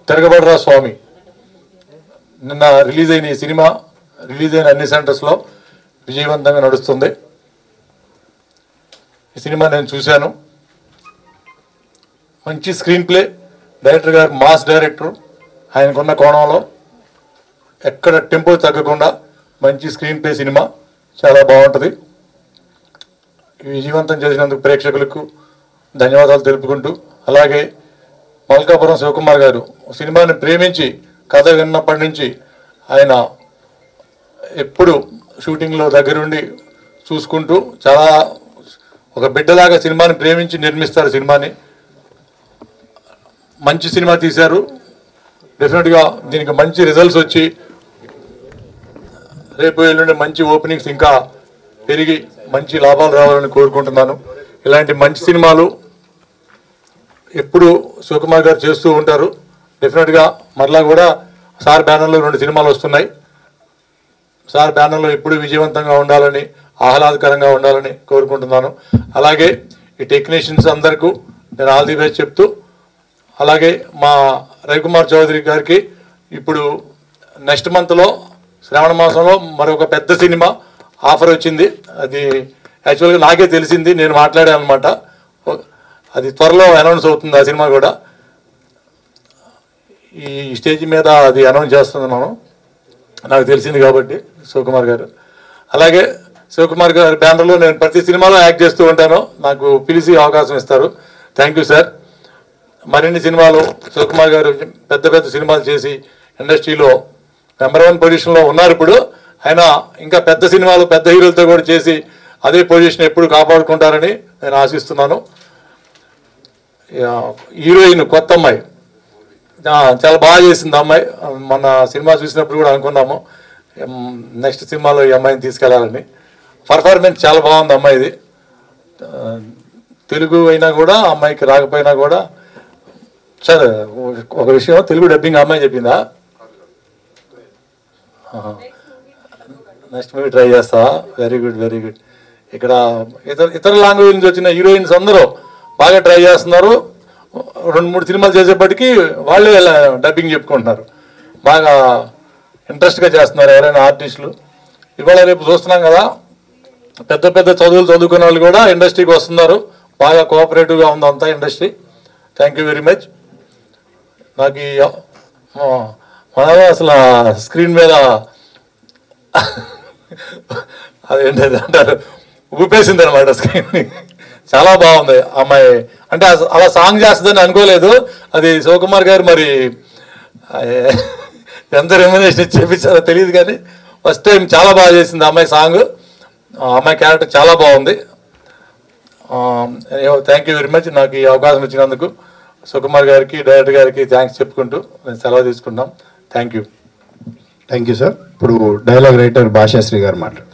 తిరగబడరా స్వామి నిన్న రిలీజ్ అయిన ఈ సినిమా రిలీజ్ అయిన అన్ని సెంటర్స్లో విజయవంతంగా నడుస్తుంది ఈ సినిమా నేను చూశాను మంచి స్క్రీన్ ప్లే డైరెక్టర్ గారు మాస్ డైరెక్టర్ ఆయనకున్న కోణంలో ఎక్కడ టెంపో తగ్గకుండా మంచి స్క్రీన్ ప్లే సినిమా చాలా బాగుంటుంది ఈ విజయవంతం చేసినందుకు ప్రేక్షకులకు ధన్యవాదాలు తెలుపుకుంటూ అలాగే మల్కాపురం శివకుమార్ గారు సినిమాని ప్రేమించి కథ విన్నప్పటి నుంచి ఆయన ఎప్పుడు షూటింగ్లో దగ్గరుండి చూసుకుంటూ చాలా ఒక బిడ్డలాగా సినిమాని ప్రేమించి నిర్మిస్తారు సినిమాని మంచి సినిమా తీశారు డెఫినెట్గా దీనికి మంచి రిజల్ట్స్ వచ్చి రేపు ఎల్లుండి మంచి ఓపెనింగ్స్ ఇంకా పెరిగి మంచి లాభాలు రావాలని కోరుకుంటున్నాను ఇలాంటి మంచి సినిమాలు ఎప్పుడు శివకుమార్ గారు చేస్తూ ఉంటారు డెఫినెట్గా మరలా కూడా సార్ బ్యానర్లో రెండు సినిమాలు వస్తున్నాయి సార్ బ్యానర్లో ఎప్పుడు విజయవంతంగా ఉండాలని ఆహ్లాదకరంగా ఉండాలని కోరుకుంటున్నాను అలాగే ఈ టెక్నీషియన్స్ అందరికీ నేను ఆల్ ది బెస్ట్ చెప్తూ అలాగే మా రవికుమార్ చౌదరి గారికి ఇప్పుడు నెక్స్ట్ మంత్లో శ్రావణ మాసంలో మరొక పెద్ద సినిమా ఆఫర్ వచ్చింది అది యాక్చువల్గా నాకే తెలిసింది నేను మాట్లాడాను అనమాట అది త్వరలో అనౌన్స్ అవుతుంది ఆ సినిమా కూడా ఈ స్టేజ్ మీద అది అనౌన్స్ చేస్తున్నాను నాకు తెలిసింది కాబట్టి శివకుమార్ గారు అలాగే శివకుమార్ గారి బ్యానర్లో నేను ప్రతి సినిమాలో యాక్ట్ చేస్తూ ఉంటాను నాకు పిలిచి అవకాశం ఇస్తారు థ్యాంక్ యూ సార్ మరిన్ని సినిమాలు శివకుమార్ గారు పెద్ద పెద్ద సినిమాలు చేసి ఇండస్ట్రీలో నెంబర్ వన్ పొజిషన్లో ఉన్నారు ఇప్పుడు ఆయన ఇంకా పెద్ద సినిమాలు పెద్ద హీరోలతో కూడా చేసి అదే పొజిషన్ ఎప్పుడు కాపాడుకుంటారని నేను ఆశిస్తున్నాను యా, హీరోయిన్ కొత్త అమ్మాయి ఆ, చాలా బాగా చేసింది ఆ అమ్మాయి మన సినిమా చూసినప్పుడు కూడా అనుకున్నాము నెక్స్ట్ సినిమాలో ఈ అమ్మాయిని తీసుకెళ్లాలని పర్ఫార్మెన్స్ చాలా బాగుంది అమ్మాయిది ఆ, తెలుగు అయినా కూడా ఆ అమ్మాయికి రాకపోయినా కూడా సరే ఒక విషయం తెలుగు డబ్బింగ్ అమ్మాయి చెప్పిందా నెక్స్ట్ మూవీ ట్రై చేస్తావా వెరీ గుడ్ వెరీ గుడ్ ఇక్కడ ఇతర ఇతర లాంగ్వేజ్ నుంచి వచ్చిన హీరోయిన్స్ అందరూ బాగా ట్రై చేస్తున్నారు రెండు మూడు సినిమాలు చేసేప్పటికీ వాళ్ళే డబ్బింగ్ చెప్పుకుంటున్నారు బాగా ఇంట్రెస్ట్గా చేస్తున్నారు ఎవరైనా ఆర్టిస్టులు ఇవాళ రేపు చూస్తున్నాం కదా పెద్ద పెద్ద చదువులు చదువుకునే వాళ్ళు కూడా ఇండస్ట్రీకి వస్తున్నారు బాగా కోఆపరేటివ్గా ఉంది అంతా industry thank you very much నాకు ఈ ఆ, మనమే అసలు స్క్రీన్ మీద అదేంటది అంటారు ఊపేసింది అనమాట స్క్రీన్ చాలా బాగుంది అమ్మాయి అంటే అస- అలా సాంగ్ చేస్తుందని అనుకోలేదు అది శివకుమార్ గారు మరి ఆ, ఎంత రెమ్యునేషన్ ఇచ్చి చేపించారో తెలియదు కానీ ఫస్ట్ టైం చాలా బాగా చేసింది ఆ అమ్మాయి సాంగ్ ఆ అమ్మాయి క్యారెక్టర్ చాలా బాగుంది థ్యాంక్ యూ వెరీ మచ్ నాకు ఈ అవకాశం ఇచ్చినందుకు సుకుమార్ గారికి డైరెక్టర్ గారికి థ్యాంక్స్ చెప్పుకుంటూ నేను సెలవు తీసుకుంటాం thank you thank you sir ఇప్పుడు డైలాగ్ రైటర్ భాషాశ్రీ గారు మాట్లాడు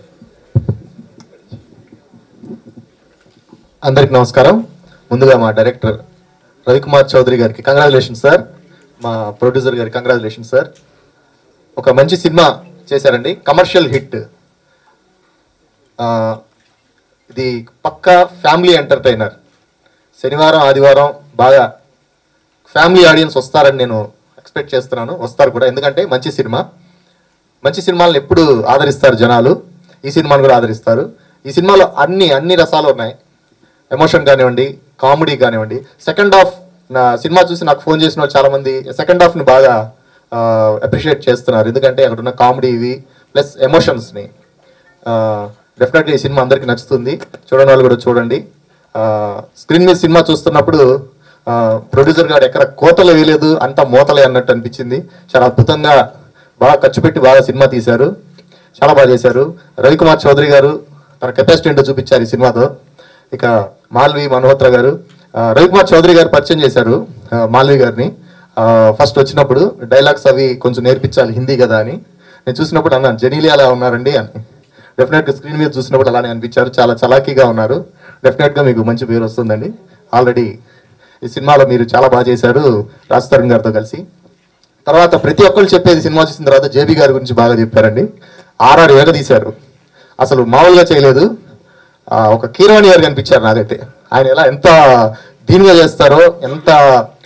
అందరికి నమస్కారం ముందుగా మా డైరెక్టర్ రవికుమార్ చౌదరి గారికి కంగ్రాచులేషన్ సార్ మా ప్రొడ్యూసర్ గారికి కంగ్రాచులేషన్ సార్ ఒక మంచి సినిమా చేశారండి కమర్షియల్ హిట్ ఆ, ఇది పక్కా ఫ్యామిలీ ఎంటర్టైనర్ శనివారం ఆదివారం బాగా ఫ్యామిలీ ఆడియన్స్ వస్తారని నేను ఎక్స్పెక్ట్ చేస్తున్నాను వస్తారు కూడా ఎందుకంటే మంచి సినిమా మంచి సినిమాలను ఎప్పుడు ఆదరిస్తారు జనాలు ఈ సినిమాను కూడా ఆదరిస్తారు ఈ సినిమాలో అన్ని అన్ని రసాలు ఉన్నాయి ఎమోషన్ కానివ్వండి కామెడీ కానివ్వండి సెకండ్ హాఫ్ నా సినిమా చూసి నాకు ఫోన్ చేసిన వాళ్ళు చాలా మంది సెకండ్ హాఫ్ని బాగా అప్రిషియేట్ చేస్తున్నారు ఎందుకంటే అక్కడ ఉన్న కామెడీ ఇవి ప్లస్ ఎమోషన్స్ని డెఫినెట్గా ఈ సినిమా అందరికీ నచ్చుతుంది చూడని వాళ్ళు కూడా చూడండి స్క్రీన్ మీద సినిమా చూస్తున్నప్పుడు ప్రొడ్యూసర్ గారు ఎక్కడ కోతలు వేయలేదు అంతా మూతలే అన్నట్టు అనిపించింది చాలా అద్భుతంగా బాగా ఖర్చు పెట్టి బాగా సినిమా తీశారు చాలా బాగా చేశారు రవికుమార్ చౌదరి గారు తన కెపాసిటీ ఏంటో చూపించారు ఈ సినిమాతో ఇక మాల్వి మల్హోత్రా గారు ఆ, రవికుమార్ చౌదరి గారు పరిచయం చేశారు ఆ, మాల్వి గారిని ఫస్ట్ వచ్చినప్పుడు డైలాగ్స్ అవి కొంచెం నేర్పించాలి హిందీ కదా అని నేను చూసినప్పుడు అన్నాను జనీలి అలా ఉన్నారండి అని డెఫినెట్గా స్క్రీన్ మీద చూసినప్పుడు అలానే అనిపించారు చాలా చలాకీగా ఉన్నారు డెఫినెట్గా మీకు మంచి పేరు వస్తుందండి ఆల్రెడీ ఈ సినిమాలో మీరు చాలా బాగా చేశారు రాజ్ తరుణ్ గారితో కలిసి తర్వాత ప్రతి ఒక్కరు చెప్పేది సినిమా చూసిన తర్వాత జేబీ గారి గురించి బాగా చెప్పారండి ఆర్ఆర్ వేగ తీశారు అసలు మామూలుగా చేయలేదు ఆ, ఒక కీరవాణి గారు కనిపించారు నాకైతే ఆయన ఎలా ఎంత దీనిగా చేస్తారో ఎంత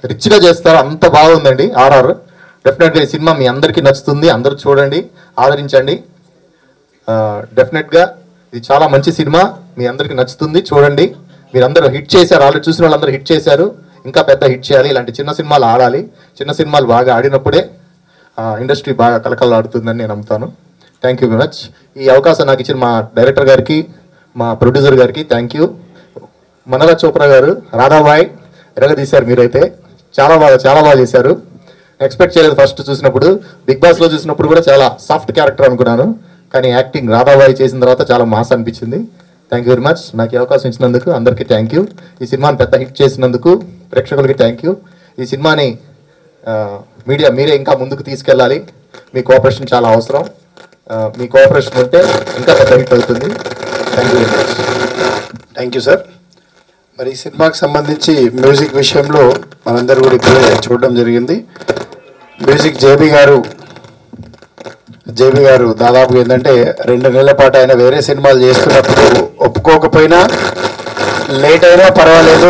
రిచ్గా చేస్తారు అంత బాగుందండి ఆర్ఆర్ డెఫినెట్గా ఈ సినిమా మీ అందరికీ నచ్చుతుంది అందరూ చూడండి ఆదరించండి డెఫినెట్గా ఇది చాలా మంచి సినిమా మీ అందరికీ నచ్చుతుంది చూడండి మీరందరూ హిట్ చేశారు ఆల్రెడీ చూసిన వాళ్ళందరూ హిట్ చేశారు ఇంకా పెద్ద హిట్ చేయాలి ఇలాంటి చిన్న సినిమాలు ఆడాలి చిన్న సినిమాలు బాగా ఆడినప్పుడే ఇండస్ట్రీ బాగా కలకలాడుతుందని నేను నమ్ముతాను థ్యాంక్ యూ వెరీ మచ్ ఈ అవకాశం నాకు ఇచ్చిన మా డైరెక్టర్ గారికి మా ప్రొడ్యూసర్ గారికి థ్యాంక్ యూ మనల చోప్రా గారు రాధాబాయ్ ఎరగదీశారు మీరైతే చాలా బాగా చాలా బాగా చేశారు ఎక్స్పెక్ట్ చేయలేదు ఫస్ట్ చూసినప్పుడు బిగ్ బాస్ లో చూసినప్పుడు కూడా చాలా సాఫ్ట్ క్యారెక్టర్ అనుకున్నాను కానీ యాక్టింగ్ రాధాబాయ్ చేసిన తర్వాత చాలా మాస్ అనిపించింది థ్యాంక్ యూ వెరీ మచ్ నాకు ఈ అవకాశం ఇచ్చినందుకు అందరికీ థ్యాంక్ యూ ఈ సినిమాని పెద్ద హిట్ చేసినందుకు ప్రేక్షకులకి థ్యాంక్ యూ ఈ సినిమాని మీడియా మీరే ఇంకా ముందుకు తీసుకెళ్ళాలి మీ కోఆపరేషన్ చాలా అవసరం ఆ, మీ కోఆపరేషన్ ఉంటే ఇంకా పెద్ద హిట్ అవుతుంది thank you very much thank you sir మరి ఈ సినిమాకి సంబంధించి మ్యూజిక్ విషయంలో మనందరూ కూడా ఇప్పుడే చూడడం జరిగింది మ్యూజిక్ జేబీ గారు జేబీ గారు దాదాపు ఏంటంటే రెండు నెలల పాటు ఆయన వేరే సినిమాలు చేస్తున్నప్పుడు ఒప్పుకోకపోయినా లేట్ అయినా పర్వాలేదు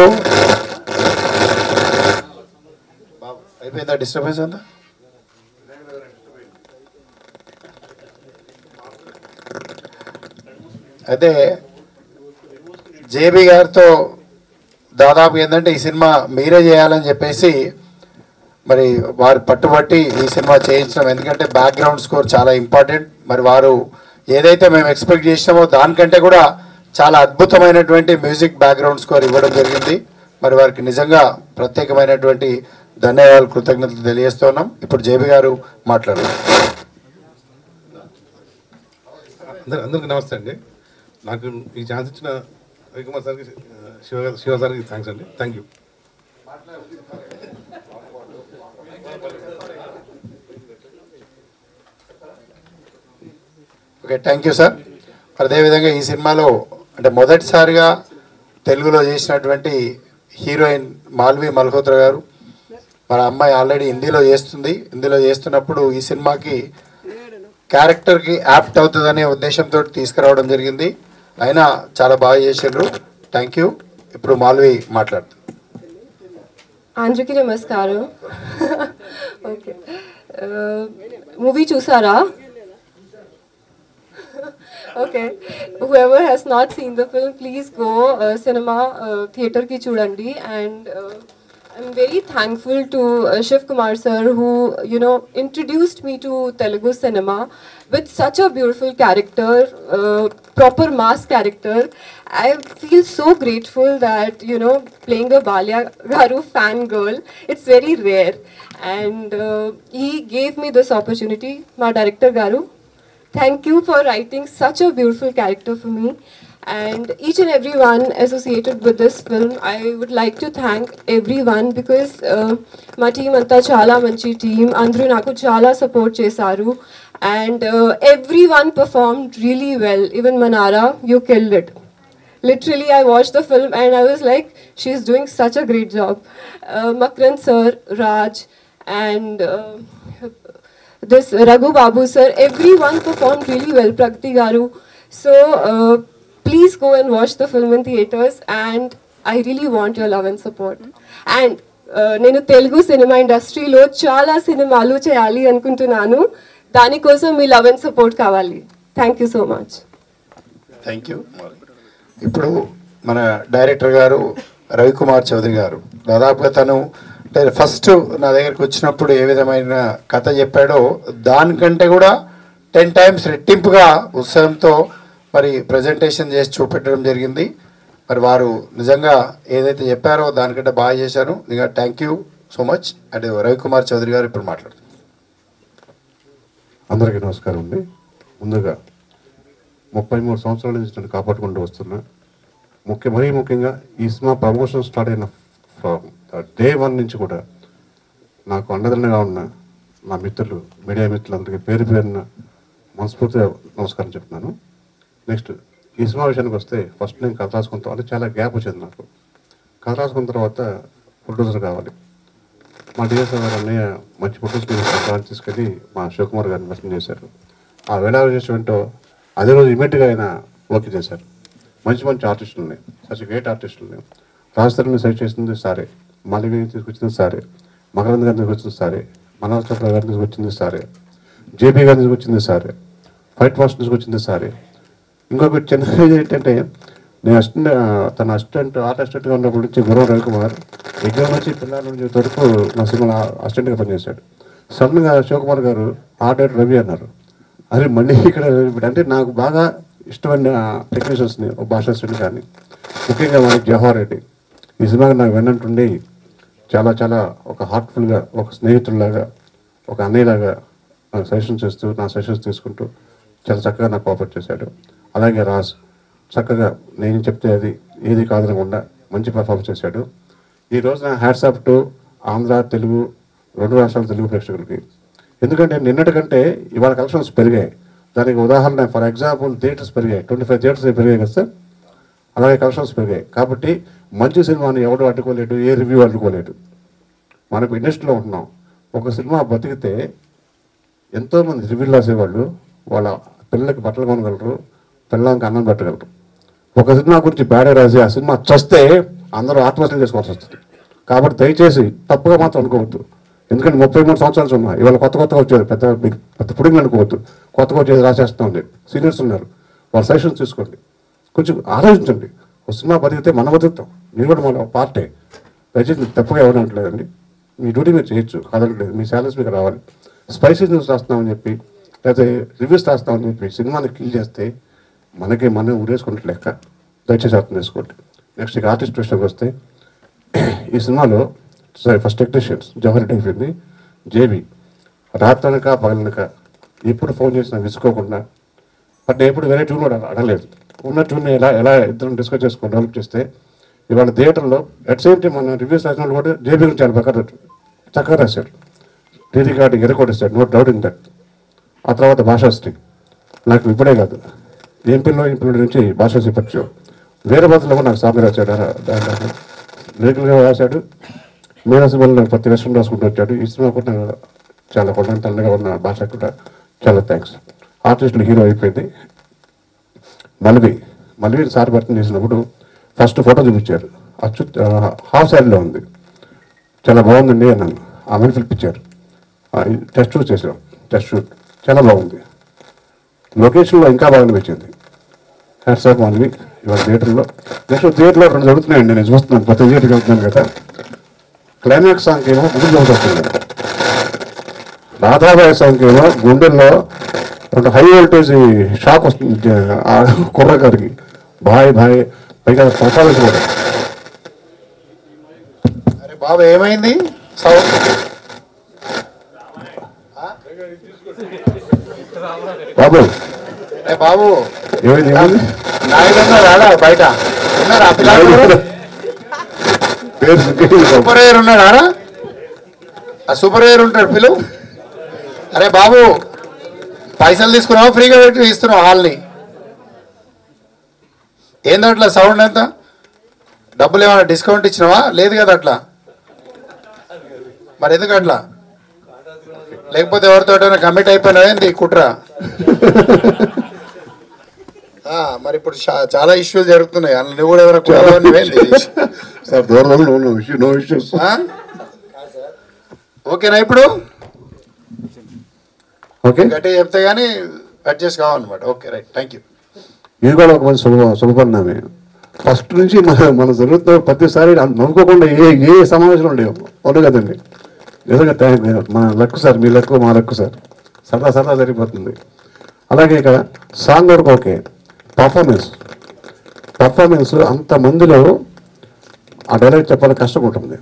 అయిపోయిందా డిస్టర్బెన్స్ అంతా అయితే జేబీ గారితో దాదాపు ఏంటంటే ఈ సినిమా మీరే చేయాలని చెప్పేసి మరి వారు పట్టుబట్టి ఈ సినిమా చేయించడం ఎందుకంటే బ్యాక్గ్రౌండ్ స్కోర్ చాలా ఇంపార్టెంట్ మరి వారు ఏదైతే మేము ఎక్స్పెక్ట్ చేసినామో దానికంటే కూడా చాలా అద్భుతమైనటువంటి మ్యూజిక్ బ్యాక్గ్రౌండ్ స్కోర్ ఇవ్వడం జరిగింది మరి వారికి నిజంగా ప్రత్యేకమైనటువంటి ధన్యవాదాలు కృతజ్ఞతలు తెలియజేస్తున్నాం ఇప్పుడు జేబీ గారు మాట్లాడారు అందరు అందరికీ నమస్తే అండి నాకు ఈ ఛాన్స్ ఇచ్చిన రవికుమార్ సార్కి ఆ, శివ గారు- శివ సార్కి థ్యాంక్స్ అండి thank you okay thank you sir అదేవిధంగా ఈ సినిమాలో అంటే మొదటిసారిగా తెలుగులో చేసినటువంటి హీరోయిన్ మాల్వి మల్హోత్రా గారు మన అమ్మాయి ఆల్రెడీ హిందీలో చేస్తుంది హిందీలో చేస్తున్నప్పుడు ఈ సినిమాకి క్యారెక్టర్కి యాప్ట్ అవుతుందనే ఉద్దేశంతో తీసుకురావడం జరిగింది అయినా చాలా బాగా చేసిండ్రు థ్యాంక్ యూ ఇప్పుడు మాల్వి మాట్లాడుతుంది అందరికీ నమస్కారం ఓకే మూవీ చూసారా okay whoever has not seen the film please go uh, cinema uh, theater ki chudandi and uh, I'm very thankful to uh, Shiv Kumar sir who you know introduced me to Telugu cinema with such a beautiful character uh, proper mass character I feel so grateful that you know playing a Balya Garu fan girl it's very rare and uh, he gave me this opportunity my director Garu Thank you for writing such a beautiful character for me. And each and everyone associated with this film, I would like to thank everyone because uh, మా team అంతా చాలా మంచి team. అందరూ నాకు చాలా support చేశారు. And uh, everyone performed really well. Even Manara, you killed it. Literally, I watched the film and I was like, she's doing such a great job. Uh, Makran sir, Raj, and uh, this Raghu Babu sir, everyone performed really well, Pragati Garu. So uh, please go and watch the film in theaters and I really want your love and support. And uh, నేను Telugu cinema ఇండస్ట్రీలో చాలా సినిమాలు చేయాలి అనుకుంటున్నాను దానికోసం మీ love and support కావాలి thank you so much thank you ఇప్పుడు మన డైరెక్టర్ గారు రవికుమార్ చౌదరి గారు దాదాపుగా తను అంటే ఫస్ట్ నా దగ్గరికి వచ్చినప్పుడు ఏ విధమైన కథ చెప్పాడో దానికంటే కూడా టెన్ టైమ్స్ రెట్టింపుగా ఉత్సాహంతో మరి ప్రజెంటేషన్ చేసి చూపెట్టడం జరిగింది మరి వారు నిజంగా ఏదైతే చెప్పారో దానికంటే బాగా చేశారు నిజంగా thank you so much and Ravikumar Chowdary గారు ఇప్పుడు మాట్లాడుతున్నారు అందరికీ నమస్కారం అండి ముందుగా ముప్పై మూడు సంవత్సరాల నుంచి నేను కాపాడుకుంటూ వస్తున్నా ముఖ్య మరీ ముఖ్యంగా ఈ సినిమా ప్రమోషన్ స్టార్ట్ అయిన డే వన్ నుంచి కూడా నాకు అండదండగా ఉన్న నా మిత్రులు మీడియా మిత్రులందరికీ పేరు పేరున మనస్ఫూర్తిగా నమస్కారం చెప్తున్నాను నెక్స్ట్ ఈ సినిమా విషయానికి వస్తే ఫస్ట్ నేను కథ రాసుకుంటాం అంటే చాలా గ్యాప్ వచ్చింది నాకు కథ రాసుకున్న తర్వాత ప్రొడ్యూసర్ కావాలి మా డిఎస్ఆర్ గారు అన్నయ్య మంచి ఫొటోస్ తీసుకొని తీసుకెళ్ళి మా శివకుమార్ గారిని మెసేజ్ చేశారు ఆ వేళ ఏంటో అదే రోజు ఇమీడియట్గా ఆయన ఓకే చేశారు మంచి మంచి ఆర్టిస్టులు ఉన్నాయి సచ్ గ్రేట్ ఆర్టిస్టులు ఉన్నాయి రాజధానిని సెలెక్ట్ చేసింది సారే మాలివి తీసుకొచ్చింది సారే మకరంద్ గారిని తీసుకొచ్చింది సారే మనోజ్ చోప్రా గారిని తీసుకొచ్చింది సారే జేబీ గారిని తీసుకొచ్చింది సారే ఫైట్ మాస్టర్ తీసుకొచ్చింది సారే ఇంకొక చిన్న ఇది ఏంటంటే నేను అసిస్టెంట్ తన అసిస్టెంట్ ఆర్ట్ అసిస్టెంట్గా ఉన్నప్పటి నుంచి గురువు రవికుమార్ ఎగ్జామ్ నుంచి పిల్లల నుంచి వరకు నా సినిమా అసిస్టెంట్గా పనిచేశాడు సడన్గా శివకుమార్ గారు ఆర్ట్ డైరెక్టర్ రవి అన్నారు అరే మళ్ళీ ఇక్కడ ఇప్పుడు అంటే నాకు బాగా ఇష్టమైన టెక్నీషియన్స్ని ఒక భాషా అసిస్టెంట్ కానీ ముఖ్యంగా మనకి జవహర్ రెడ్డి ఈ సినిమాకి నాకు వెన్నంటుండి చాలా చాలా ఒక హార్ట్ఫుల్గా ఒక స్నేహితుల్లాగా ఒక అన్నయ్యలాగా నాకు సజెషన్స్ ఇస్తూ నా సజెషన్స్ తీసుకుంటూ చాలా చక్కగా నాకు కోఆపరేట్ చేశాడు అలాగే రాజ్ చక్కగా నేను చెప్తే అది ఏది కాదనకుండా మంచి పర్ఫార్మెన్స్ చేశాడు ఈ రోజున హ్యాట్సాప్ టు ఆంధ్ర తెలుగు రెండు రాష్ట్రాల తెలుగు ప్రేక్షకులకి ఎందుకంటే నిన్నటి కంటే ఇవాళ కలెక్షన్స్ పెరిగాయి దానికి ఉదాహరణ ఫర్ ఎగ్జాంపుల్ థియేటర్స్ పెరిగాయి ట్వంటీ ఫైవ్ థియేటర్స్ పెరిగాయి కదా సార్ అలాగే కలెక్షన్స్ పెరిగాయి కాబట్టి మంచి సినిమాని ఎవడు అడ్డుకోలేడు ఏ రివ్యూ అడ్డుకోలేడు మనకు ఇండస్ట్రీలో ఉంటున్నాం ఒక సినిమా బతికితే ఎంతోమంది రివ్యూలు రాసేవాళ్ళు వాళ్ళ పిల్లలకి బట్టలు కొనగలరు పిల్లలకి అన్నం పెట్టగలరు ఒక సినిమా గురించి బ్యాడే రాసి ఆ సినిమా చస్తే అందరూ ఆత్మహత్య చేసుకోవాల్సి వస్తుంది కాబట్టి దయచేసి తప్పుగా మాత్రం అనుకోవద్దు ఎందుకంటే ముప్పై మూడు సంవత్సరాలు ఉన్నాయి ఇవాళ కొత్త కొత్తగా వచ్చారు పెద్ద బిగ్- పెద్ద పుడింగ్ అనుకోవద్దు కొత్తగా వచ్చేది రాసేస్తాం ఉంది సీనియర్స్ ఉన్నారు వాళ్ళ సజెషన్స్ తీసుకోండి కొంచెం ఆలోచించండి ఒక సినిమా బతికితే మనం బతుకుతాం మీరు కూడా మన పార్టే దయచేసి మీరు తప్పుగా ఎవరు అంటలేదండి మీ డ్యూటీ మీరు చేయొచ్చు కాదనట్లేదు మీ శాలరీస్ మీకు రావాలి స్పైసీ న్యూస్ రాస్తున్నామని చెప్పి లేకపోతే రివ్యూస్ రాస్తామని చెప్పి సినిమాని కిల్ చేస్తే మనకి మనం ఊరేసుకున్నట్టు లెక్క దయచేసి అర్థం చేసుకోండి నెక్స్ట్ ఇక ఆర్టిస్ట్ విషయంకి వస్తే ఈ సినిమాలో సరే ఫస్ట్ టెక్నీషియన్స్ జవహర్ రెడ్డి అయిపోయింది జేబీ రాత్రనక పగలనక ఎప్పుడు ఫోన్ చేసినా విసుకోకుండా బట్ నేను ఎప్పుడు వేరే ట్యూన్ కూడా అడగలేదు ఉన్న ట్యూన్ ఎలా ఎలా ఇద్దరం డిస్కస్ చేసుకొని డెవలప్ చేస్తే ఇవాళ థియేటర్లో అట్ సేమ్ టైం మన రివ్యూస్ రాసిన వాళ్ళు కూడా జేబీ గురించి చాలా బాగా చక్కగా రాశారు టీ రికార్డింగ్ ఎరకొట్టేస్తాడు నో డౌట్ ఇన్ దట్ ఆ తర్వాత భాషాశ్రీ నాకు ఇప్పుడే కాదు ఎంపీలో ఎంపీ నుంచి భాషాశ్రీ పరిచయం వేరే భాషలో కూడా నాకు సామె రాశాడు దాంట్లో లిరికల్గా రాశాడు మీరా సినిమాలో నాకు ప్రతి విషయం రాసుకుంటూ వచ్చాడు ఈ సినిమా కూడా నాకు చాలా కొండంతలుగా ఉన్న భాష కూడా చాలా థ్యాంక్స్ ఆర్టిస్టులు హీరో అయిపోయింది మల్వి మల్వి సార్ భర్తను చేసినప్పుడు ఫస్ట్ ఫోటో చూపించారు అచ్చు హాఫ్ శారీలో ఉంది చాలా బాగుందండి అన్నాను ఆమెను పిలిపించారు టెస్ట్ షూట్ చేసాం టెస్ట్ షూట్ చాలా బాగుంది లొకేషన్లో ఇంకా బాగా అనిపించింది హ్యాట్స్ ఆఫ్ మల్వి ఇవాళ థియేటర్లో నెక్స్ట్ థియేటర్లో రెండు జరుగుతున్నాయండి నేను చూస్తున్నాను ప్రతి థియేటర్కి వెళ్తున్నాను కదా క్లైమాక్స్ సాంగ్ ఏమో గుండెలో వస్తుంది రాధాబాయి సాంగ్ ఏమో గుండెల్లో రెండు హై వోల్టేజ్ షాక్ వస్తుంది ఆ కుర్రగారికి బాయ్ బాయ్ పైగా పర్ఫార్మెన్స్ కూడా అరే బాబు ఏమైంది సౌండ్ బాబు అరే బాబు ఏమైంది ఏమైంది నాయుడు రాడా బయట ఉన్నారా ఆ పిల్లాడు ఎవరు? పేరు సుఖేష్ బాబు. సూపర్ ఎయిర్ ఉన్నాడా ఆ సూపర్ ఎయిర్ ఉంటాడు పిలు అరే బాబు పైసలు తీసుకున్నావా ఫ్రీగా పెట్టి ఇస్తున్నావు హాల్ని ఏందో అట్లా సౌండ్ ఎంత డబ్బులు ఏమైనా డిస్కౌంట్ ఇచ్చినావా లేదు కదా అట్లా మరి ఎందుకు అట్లా లేకపోతే ఎవరితోటైనా కమిట్ అయిపోయినా ఏంది కుట్ర ఆ, మరి ఇప్పుడు చా- చాలా ఇష్యూలు జరుగుతున్నాయి అందులో నువ్వు కూడా ఎవరైనా కుట్రలో నువ్వేంది సార్ దూరంలో no no issue no issues ఆ? ఓకేనా ఇప్పుడు ఓకే గట్టిగా చెప్తే కానీ అడ్జస్ట్ కావాలన్నమాట ఓకే రైట్ థ్యాంక్ యూ ఇది కూడా ఒక మంచి శుభ శుభపరిణామే ఫస్ట్ నుంచి మన మన జరుగుతున్న ప్రతిసారి నవ్వుకోకుండా ఏ ఏ సమావేశం ఉండేవి అవును కదండి నిజంగా థ్యాంక్ మన లక్కు సార్ మీ లక్కు మా లక్కు సార్ సరదా సరదా జరిగిపోతుంది అలాగే ఇక సాంగ్ వరకు ఓకే పర్ఫార్మెన్స్ పర్ఫార్మెన్స్ అంత మందిలో ఆ డైలాగ్ చెప్పాలి కష్టం ఉంటుంది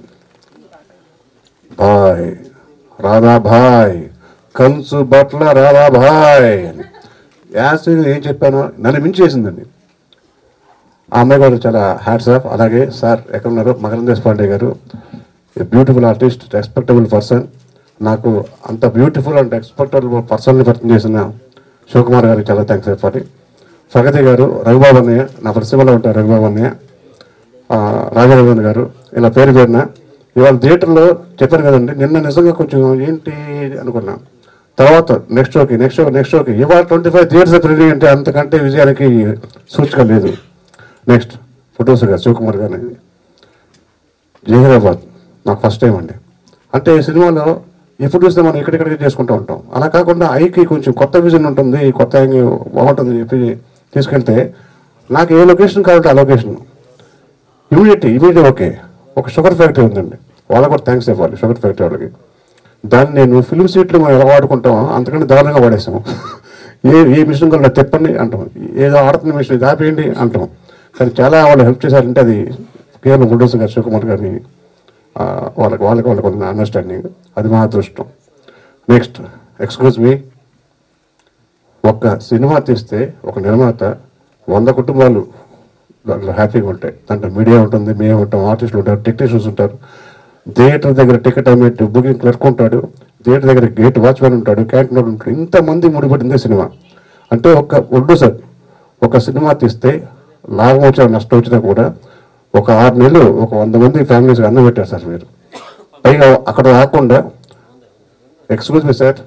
బాయ్ రాధా భాయ్ కంచు బట్ల రాధా భాయ్ అని యాసిడ్ ఏం చెప్పానో నన్ను మించేసిందండి ఆ అమ్మాయి గారు చాలా హ్యాట్స్ ఆఫ్ అలాగే సార్ ఎక్కడ ఉన్నారు మకరం దేశపాండే గారు బ్యూటిఫుల్ ఆర్టిస్ట్ రెస్పెక్టబుల్ పర్సన్ నాకు అంత బ్యూటిఫుల్ అండ్ ఎక్స్పెక్టబుల్ పర్సన్ని పరిచయం చేసిన శివకుమార్ గారికి చాలా థ్యాంక్స్ చెప్పాలి ప్రగతి గారు రఘుబాబు అన్నయ్య నా పరిశ్రమలో ఉంటారు రఘుబాబు అన్నయ్య ఆ, రాజారామన్ గారు ఇలా పేరు పేరున ఇవాళ థియేటర్లో చెప్పాను కదండి నిన్న నిజంగా కొంచెం ఏంటి అనుకున్నా తర్వాత నెక్స్ట్ షోకి నెక్స్ట్ షో నెక్స్ట్ షోకి ఇవాళ ట్వంటీ ఫైవ్ థియేటర్స్ ప్రివ్యూ అంటే అంతకంటే విజయానికి సూచిక లేదు నెక్స్ట్ ఫొటోస్ గారు శివకుమార్ గారు జహీరాబాద్ నాకు ఫస్ట్ టైం అండి అంటే ఈ సినిమాలో ఎప్పుడు చూస్తే మనం ఇక్కడిక్కడికి చేసుకుంటూ ఉంటాం అలా కాకుండా ఐకి కొంచెం కొత్త విజన్ ఉంటుంది కొత్త యాంగిల్ బాగుంటుంది అని చెప్పి తీసుకెళ్తే నాకు ఏ లొకేషన్ కావాలంటే ఆ లొకేషన్ ఇమీడియట్ ఇమీడియట్ ఓకే ఒక షుగర్ ఫ్యాక్టరీ ఉందండి వాళ్ళకి కూడా థ్యాంక్స్ ఇవ్వాలి షుగర్ ఫ్యాక్టరీ వాళ్ళకి దాన్ని నేను ఫిల్మ్ సీట్లు మనం ఎలా వాడుకుంటామో అంతకంటే దారుణంగా వాడేసాము ఏ ఏ మిషన్ కూడా తిప్పండి అంటాం ఏదో ఆడుతున్న మిషన్ ఇది ఆపేయండి అంటాం కానీ చాలా వాళ్ళు హెల్ప్ చేశారంటే అది కేవలం గుండోస్ గారు శివకుమార్ గారిని ఆ, వాళ్ళకి వాళ్ళకి వాళ్ళకి ఉన్న అండర్స్టాండింగ్ అది మా అదృష్టం నెక్స్ట్ ఎక్స్క్యూజ్ మీ ఒక్క సినిమా తీస్తే ఒక నిర్మాత వంద కుటుంబాలు దాంట్లో హ్యాపీగా ఉంటాయి దాంట్లో మీడియా ఉంటుంది మేము ఉంటాం ఆర్టిస్టులు ఉంటారు టెక్నీషియన్స్ ఉంటారు థియేటర్ దగ్గర టికెట్ అమ్మేట్టు బుకింగ్ క్లర్క్ ఉంటాడు థియేటర్ దగ్గర గేట్ వాచ్మెన్ ఉంటాడు క్యాంటీన్ వాడు ఉంటాడు ఇంతమంది ముడిపడిందే సినిమా అంటే ఒక ఒడ్డు సార్ ఒక సినిమా తీస్తే లాభం వచ్చినా నష్టం వచ్చినా కూడా ఒక ఆరు నెలలు ఒక వంద మంది ఫ్యామిలీస్కి అన్నం పెట్టారు సార్ మీరు పైగా అక్కడ రాకుండా ఎక్స్క్యూజ్ మీ సార్